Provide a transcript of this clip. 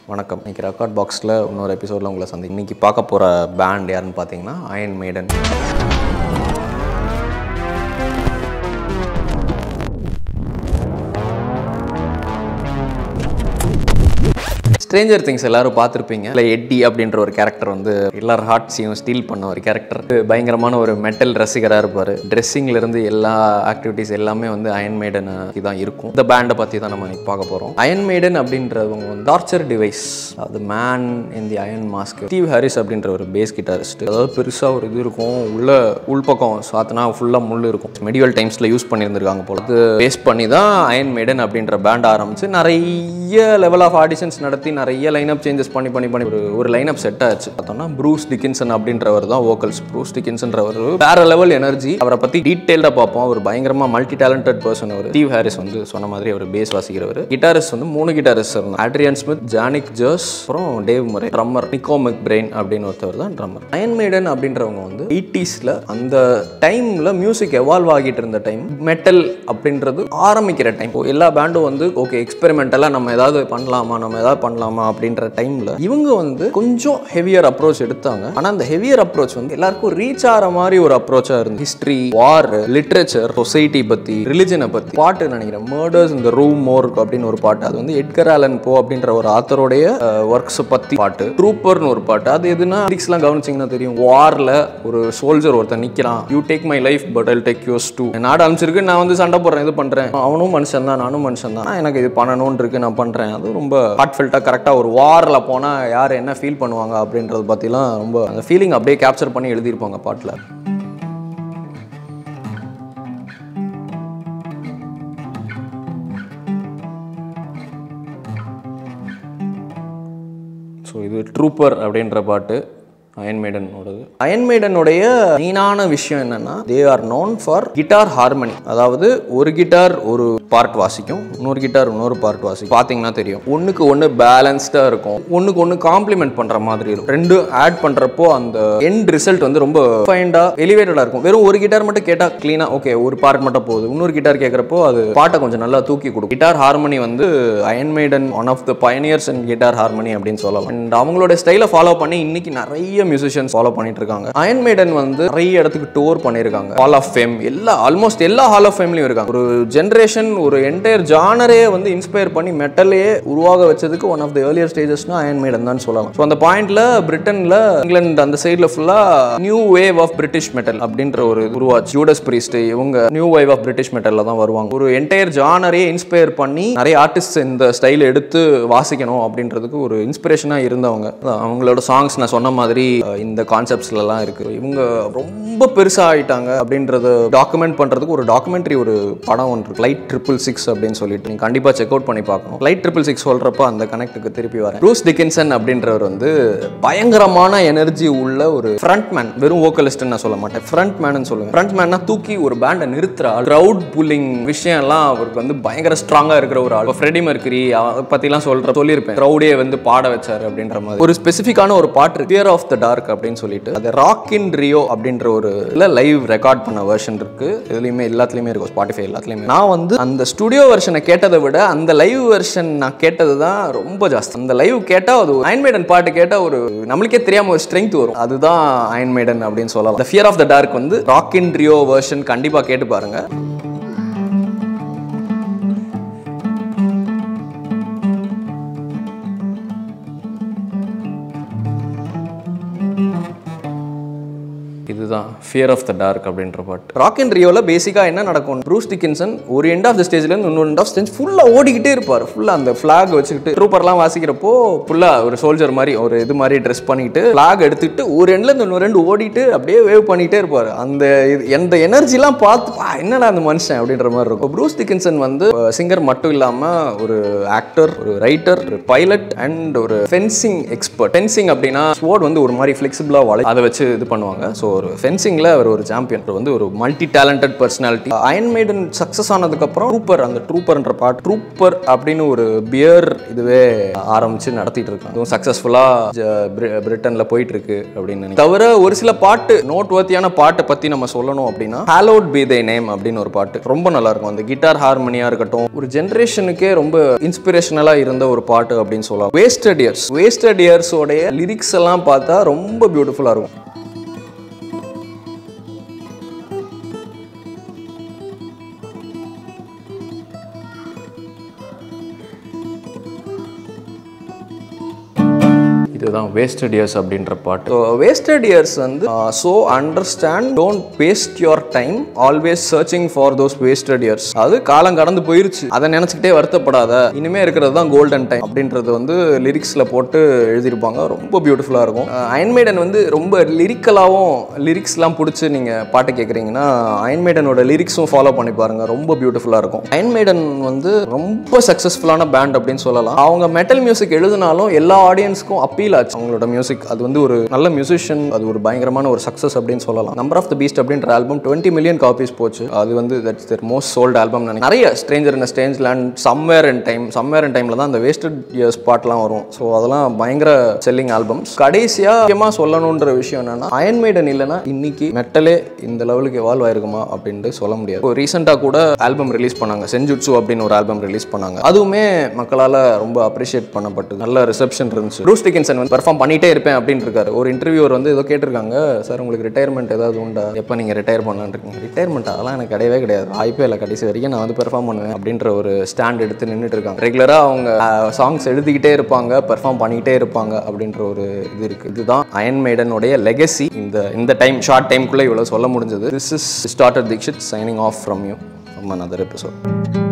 வணக்கம் இன்னைக்கு ரெக்கார்ட் பாக்ஸில் இன்னொரு எபிசோடில் உங்களை சந்தி இன்னைக்கு பார்க்க போகிற பேண்ட் யாருன்னு பார்த்தீங்கன்னா அயன் மேடன் ஸ்ட்ரேஞ்சர் திங்ஸ் எல்லாரும் பார்த்துருப்பீங்க இல்லை எட்டி அப்படின்ற ஒரு கேரக்டர் வந்து எல்லார் ஹார்ட்ஸையும் ஸ்டீல் பண்ண ஒரு கேரக்டர் பயங்கரமான ஒரு மெட்டல் ரசிகராக இருப்பார் ட்ரெஸ்ஸிங்லேருந்து எல்லா ஆக்டிவிட்டீஸ் எல்லாமே வந்து அயன் மேடன் தான் இருக்கும் இந்த பேண்டை பற்றி தான் நம்ம இன்னைக்கு பார்க்க போகிறோம் அயன் மேடன் அப்படின்றவங்க வந்து டார்ச்சர் டிவைஸ் அது man in the iron mask Steve Harris அப்படின்ற ஒரு பேஸ் கிட்டாரிஸ்ட் அதாவது பெருசாக ஒரு இது இருக்கும் உள்ள உள்பக்கம் சாத்தினா ஃபுல்லாக முள் இருக்கும் மெடிவல் டைம்ஸில் யூஸ் பண்ணியிருந்திருக்காங்க போல அது பேஸ் பண்ணி தான் அயன் மேடன் அப்படின்ற பேண்ட் ஆரம்பிச்சு நிறைய லெவல் ஆஃப் ஆடிஷன்ஸ் நடத்தி நிறைய லைனப் சேஞ்சஸ் பண்ணி பண்ணி பண்ணி ஒரு ஒரு லைனப் செட் ஆச்சு பார்த்தோம்னா ப்ரூஸ் டிக்கின்சன் அப்படின்றவர் தான் வோக்கல்ஸ் ப்ரூஸ் டிக்கின்சன்றவர் வேற லெவல் எனர்ஜி அவரை பற்றி டீட்டெயில்டாக பார்ப்போம் அவர் பயங்கரமாக மல்டி டேலண்டட் பர்சன் அவர் ஸ்டீவ் ஹாரிஸ் வந்து சொன்ன மாதிரி அவர் பேஸ் வாசிக்கிறவர் கிட்டாரிஸ்ட் வந்து மூணு கிட்டாரிஸ்ட் இருந்தாங்க ஆட்ரியன் ஸ்மித் ஜானிக் ஜோஸ் அப்புறம் Dave Murray drummer Nicko McBrain அப்படின்னு ஒருத்தவர் தான் ட்ரம்மர் அயன் மேடன் அப்படின்றவங்க வந்து எயிட்டிஸில் அந்த டைமில் மியூசிக் எவால்வ் ஆகிட்டு இருந்த டைம் மெட்டல் அப்படின்றது ஆரம்பிக்கிற டைம் எல்லா பேண்டும் வந்து ஓகே எக்ஸ்பெரிமெண்டலாக நம்ம ஏதாவது பண்ணலாமா நம்ம ஏதாவது பண்ணலாமா அப்படின்ற டைமில் இவங்க வந்து கொஞ்சம் ஹெவியர் அப்ரோச் எடுத்தாங்க ஆனால் அந்த ஹெவியர் அப்ரோச் வந்து எல்லாருக்கும் ரீச் ஆகிற மாதிரி ஒரு அப்ரோச்சாக இருந்து ஹிஸ்ட்ரி வார் லிட்ரேச்சர் சொசைட்டி பற்றி ரிலிஜனை பற்றி பாட்டு நினைக்கிறேன் மர்டர்ஸ் இந்த ரூம் மோர்க் அப்படின்னு ஒரு பாட்டு அது வந்து எட்கர் ஆலன் போ அப்படின்ற ஒரு ஆத்தருடைய ஒர்க்ஸை பற்றி பாட்டு ட்ரூப்பர்னு ஒரு பாட்டு அது எதுனா லிரிக்ஸ்லாம் கவனிச்சிங்கன்னா தெரியும் வாரில் ஒரு சோல்ஜர் ஒருத்தன் நிற்கிறான் you take my life but I'll take yours too நாடு அமைச்சிருக்கு நான் வந்து சண்டை போடுறேன் இது பண்ணுறேன் அவனும் மனுஷன் தான் நானும் மனுஷன் தான் எனக்கு இது பண்ணணும்னு இருக்கு நான் பண்ணுறேன் அது ரொம்ப ஹார்ட்ஃபெல்ட்டாக கரெக்டாக ஒரு வாரில் போனால் யார் என்ன ஃபீல் பண்ணுவாங்க அப்படின்றத பற்றிலாம் ரொம்ப அந்த ஃபீலிங் அப்படியே கேப்சர் பண்ணி எழுதியிருப்பாங்க பாட்டில் ஸோ இது ட்ரூப்பர் அப்படின்ற பாட்டு அயன் மேடனோடது அயன் மேடனுடைய மெயினான விஷயம் என்னன்னா they are known for guitar harmony அதாவது ஒரு கிட்டார் ஒரு பார்ட் வாசிக்கும் இன்னொரு கிட்டார் இன்னொரு பார்ட் வாசிக்கும் பார்த்தீங்கன்னா தெரியும் ஒன்றுக்கு ஒன்று பேலன்ஸ்டாக இருக்கும் ஒன்றுக்கு ஒன்று காம்ப்ளிமெண்ட் பண்ணுற மாதிரி இருக்கும் ரெண்டு ஆட் பண்ணுறப்போ அந்த எண்ட் ரிசல்ட் வந்து ரொம்ப ஃபைண்டாக எலிவேட்டடாக இருக்கும் வெறும் ஒரு கிட்டார் மட்டும் கேட்டால் க்ளீனாக ஓகே ஒரு பார்ட் மட்டும் போகுது இன்னொரு கிட்டார் கேட்குறப்போ அது பாட்டை கொஞ்சம் நல்லா தூக்கி கொடுக்கும் கிட்டார் ஹார்மனி வந்து Iron Maiden one of the pioneers and guitar harmony அப்படின்னு சொல்லலாம் அண்ட் அவங்களோட ஸ்டைலை ஃபாலோ பண்ணி இன்னைக்கு நிறைய மியூசிஷியன்ஸ் ஃபாலோ பண்ணிட்டு இருக்காங்க அயன் மேடன் வந்து நிறைய இடத்துக்கு டூர் பண்ணியிருக்காங்க ஹால் ஆஃப் ஃபேம் எல்லா ஆல்மோஸ்ட் எல்லா ஹால் ஆஃப் ஃபேம்லையும் இருக்காங்க ஒரு ஜென்ரேஷன் ஒரு என்டையர் ஜானரே வந்து இன்ஸ்பயர் பண்ணி மெட்டலையே உருவாக வச்சதுக்கு ஒன் ஆஃப் த ஏர்லியர் ஸ்டேஜஸ்னா அயன் மேடன் தான் சொல்லலாம் ஸோ அந்த பாயிண்ட்ல பிரிட்டன்ல இங்கிலாந்து அந்த சைடில் ஃபுல்லாக new wave of British metal அப்படின்ற ஒரு உருவாச்சு ஜூடஸ் பிரீஸ்ட் இவங்க நியூ வேவ் ஆஃப் பிரிட்டிஷ் மெட்டல்ல தான் வருவாங்க ஒரு என்டையர் ஜானரே இன்ஸ்பயர் பண்ணி நிறைய ஆர்டிஸ்ட் இந்த ஸ்டைல் எடுத்து வாசிக்கணும் அப்படின்றதுக்கு ஒரு இன்ஸ்பிரேஷனாக இருந்தவங்க அதான் அவங்களோட சாங்ஸ் நான் சொன்ன மாதிரி அஹ், இந்த கான்செப்ட்ஸ்லாம் இருக்கு இவங்க ரொம்ப பெருசாக ஆயிட்டாங்க அப்படின்றத டாக்குமெண்ட் பண்ணுறதுக்கு ஒரு டாக்குமெண்ட்ரி ஒரு படம் ஒன்று இருக்கு லைட் ட்ரிபிள் சிக்ஸ் அப்படின்னு சொல்லிட்டு நீங்கள் கண்டிப்பாக செக் அவுட் பண்ணி பார்க்கணும் லைட் ட்ரிபிள் சிக்ஸ் சொல்கிறப்ப அந்த கனெக்ட்டுக்கு திருப்பி வரேன் ப்ரூஸ் டிக்கின்சன் அப்படின்றவர் வந்து பயங்கரமான எனர்ஜி உள்ள ஒரு ஃப்ரண்ட் மேன் வெறும் வோக்கலிஸ்ட்னு நான் சொல்ல மாட்டேன் ஃப்ரண்ட் மேன் சொல்லுவேன் ஃப்ரண்ட் மேன்னா தூக்கி ஒரு பேண்டை நிறுத்துற க்ரௌட் புல்லிங் விஷயம் எல்லாம் அவருக்கு வந்து பயங்கர ஸ்ட்ராங்காக இருக்கிற ஒரு ஆள் ஃப்ரெடி மர்க்கரி பற்றிலாம் சொல்கிற சொல்லியிருப்பேன் க்ரௌடே வந்து பாட வச்சாரு அப்படின்ற மாதிரி ஒரு ஸ்பெசிஃபிக்கான ஒரு பாட்டு ஃபியர் ஆஃப் த டார்க் அப்படின்னு சொல்லிட்டு அது ராக் இன் ரியோ அப்படின்ற ஒரு இல்லை லைவ் ரெக்கார்ட் பண்ண வெர்ஷன் இருக்கு இதுலையுமே எல்லாத்துலேயுமே இருக்கும் ஸ்பாட்டிஃபை எல்லாத்துலேயுமே நான் வந்து அந்த ஸ்டுடியோ வெர்ஷனை கேட்டதை விட அந்த லைவ் வெர்ஷன் நான் கேட்டது தான் ரொம்ப ஜாஸ்தி அந்த லைவ் கேட்டால் அது அயன் மேடன் பாட்டு கேட்டால் ஒரு நம்மளுக்கே தெரியாம ஒரு ஸ்ட்ரென்த் வரும் அதுதான் அயன் மேடன் அப்படின்னு சொல்லலாம் the fear of the dark வந்து ராக் இன் ரியோ வெர்ஷன் கண்டிப்பாக கேட்டு பாருங்க இதுதான் ஃபியர் ஆஃப் த டார்க் அப்படின்ற பாட்டு ராக் அண்ட் ரியோவில் பேசிக்காக என்ன நடக்கும் ப்ரூஸ் டிக்கின்சன் ஒரு எண்ட் ஆஃப் த ஸ்டேஜ்லேருந்து இன்னொரு எண்ட் ஆஃப் ஸ்டேஜ் ஃபுல்லாக ஓடிக்கிட்டே இருப்பார் ஃபுல்லாக அந்த ஃப்ளாக் வச்சுக்கிட்டு ட்ரூப்பர்லாம் வாசிக்கிறப்போ ஃபுல்லாக ஒரு சோல்ஜர் மாதிரி ஒரு இது மாதிரி ட்ரெஸ் பண்ணிட்டு ஃப்ளாக் எடுத்துக்கிட்டு ஒரு எண்ட்லேருந்து இன்னொரு ரெண்டு ஓடிட்டு அப்படியே வேவ் பண்ணிகிட்டே இருப்பார் அந்த இது எந்த எனர்ஜிலாம் பார்த்து "பா, என்னடா அந்த மனுஷன் அப்படின்ற மாதிரி இருக்கும் ப்ரூஸ் டிக்கின்சன் வந்து சிங்கர் மட்டும் இல்லாமல் ஒரு ஆக்டர் ஒரு ரைட்டர் ஒரு பைலட் அண்ட் ஒரு ஃபென்சிங் எக்ஸ்பர்ட் ஃபென்சிங் அப்படின்னா ஸ்வோர்ட் வந்து ஒரு மாதிரி ஃப்ளெக்சிபிளாக வளை அதை வச்சு இது பண்ணுவாங்க ஸோ ஒரு ஃபென்சிங் மிக்சிங்கில் அவர் ஒரு சாம்பியன் வந்து ஒரு multi talented personality Iron Maiden success ஆனதுக்கப்புறம் ட்ரூப்பர் அந்த ட்ரூப்பர்ன்ற பாட்டு ட்ரூப்பர் அப்படின்னு ஒரு பியர் இதுவே ஆரம்பிச்சு நடத்திட்டு இருக்காங்க இதுவும் சக்ஸஸ்ஃபுல்லாக பிரிட்டனில் போயிட்டு இருக்கு அப்படின்னு நினைக்கிறேன். தவிர ஒரு சில பாட்டு நோட்வர்த்தியான பாட்டை பற்றி நம்ம சொல்லணும் அப்படின்னா ஹாலோட் பி தே நேம் அப்படின்னு ஒரு பாட்டு ரொம்ப நல்லா இருக்கும் அந்த கிட்டார் ஹார்மோனியாக இருக்கட்டும் ஒரு ஜென்ரேஷனுக்கே ரொம்ப இன்ஸ்பிரேஷனலாக இருந்த ஒரு பாட்டு அப்படின்னு சொல்லலாம் வேஸ்டட் இயர்ஸ் வேஸ்டட் இயர்ஸோடைய லிரிக்ஸ் எல்லாம் பார்த்தா ரொம்ப பியூட்டிஃபுல்லாக இருக்கும் இதுதான் வேஸ்டட் இயர்ஸ் அப்படின்ற பாட்டு வேஸ்டட் இயர்ஸ் வந்து so understand don't waste your time always searching for those wasted years அது காலம் கடந்து போயிருச்சு அதை நினச்சிக்கிட்டே வருத்தப்படாத இனிமே இருக்கிறது தான் கோல்டன் டைம் அப்படின்றது வந்து லிரிக்ஸில் போட்டு எழுதியிருப்பாங்க ரொம்ப பியூட்டிஃபுல்லாக இருக்கும் அயன்மேடன் வந்து ரொம்ப லிரிக்கலாகவும் லிரிக்ஸ்லாம் பிடிச்சி நீங்கள் பாட்டு கேட்குறீங்கன்னா அயன்மேடனோட லிரிக்ஸும் ஃபாலோ பண்ணி பாருங்க ரொம்ப பியூட்டிஃபுல்லாக இருக்கும் அயன்மேடன் வந்து ரொம்ப சக்ஸஸ்ஃபுல்லான பேண்ட் அப்படின்னு சொல்லலாம் அவங்க மெட்டல் மியூசிக் எழுதினாலும் எல்லா ஆடியன்ஸ்க்கும் அப்பீல் ஆச்சு அவங்களோட மியூசிக் அது வந்து ஒரு நல்ல மியூசிஷியன் அது ஒரு பயங்கரமான ஒரு சக்ஸஸ் அப்படின்னு சொல்லலாம் நம்பர் ஆஃப் த பீஸ்ட் அப்படின்ற ஆல்பம் டுவெண்ட்டி மில்லியன் காப்பீஸ் போச்சு அது வந்து that's the most sold album நிறைய stranger in strange land somewhere in time somewhere in டைமில் தான் அந்த வேஸ்டட் இயர்ஸ் பாட்லாம் வரும் ஸோ அதெல்லாம் பயங்கர செல்லிங் ஆல்பம்ஸ் கடைசியாக முக்கியமாக சொல்லணுன்ற விஷயம் என்னன்னா அயன் மேடன் இல்லைன்னா இன்னைக்கு மெட்டலே இந்த லெவலுக்கு எவால்வ் ஆயிருக்குமா அப்படின்ட்டு சொல்ல முடியாது இப்போ ரீசெண்டாக கூட ஆல்பம் ரிலீஸ் பண்ணாங்க செஞ்சுட்சு அப்படின்னு ஒரு ஆல்பம் ரிலீஸ் பண்ணாங்க அதுவுமே மக்களால் ரொம்ப அப்ரிஷியேட் பண்ணப்பட்டு நல்ல ரிசப்ஷன் இருந்துச்சு ப்ரூஸ் டிக்கின்சன் வந்து பெர்ஃபார்ம் பண்ணிட்டே இருப்பேன் அப்படின்னு இருக்காரு ஒரு இன்டர்வியூவர் வந்து ஏதோ கேட்டிருக்காங்க சார் உங்களுக்கு ரிட்டையர்மெண்ட் ஏதாவது உண்டா எப்போ நீங்கள் ரிட்டையர் பண்ணலான்னு இருக்கீங்க ரிட்டையர்மெண்ட் அதெல்லாம் எனக்கு கிடையவே கிடையாது வாய்ப்பே இல்லை கடைசி வரைக்கும் நான் வந்து பெர்ஃபார்ம் பண்ணுவேன் அப்படின்ற ஒரு ஸ்டாண்ட் எடுத்து நின்றுட்டு இருக்காங்க ரெகுலராக அவங்க சாங்ஸ் எழுதிக்கிட்டே இருப்பாங்க பெர்ஃபார்ம் பண்ணிக்கிட்டே இருப்பாங்க அப்படின்ற ஒரு இது இருக்குது இதுதான் அயன் மேடனுடைய லெகசி இந்த இந்த டைம் ஷார்ட் டைம்குள்ளே இவ்வளோ சொல்ல முடிஞ்சது this is starter Dikshit signing off from you from another episode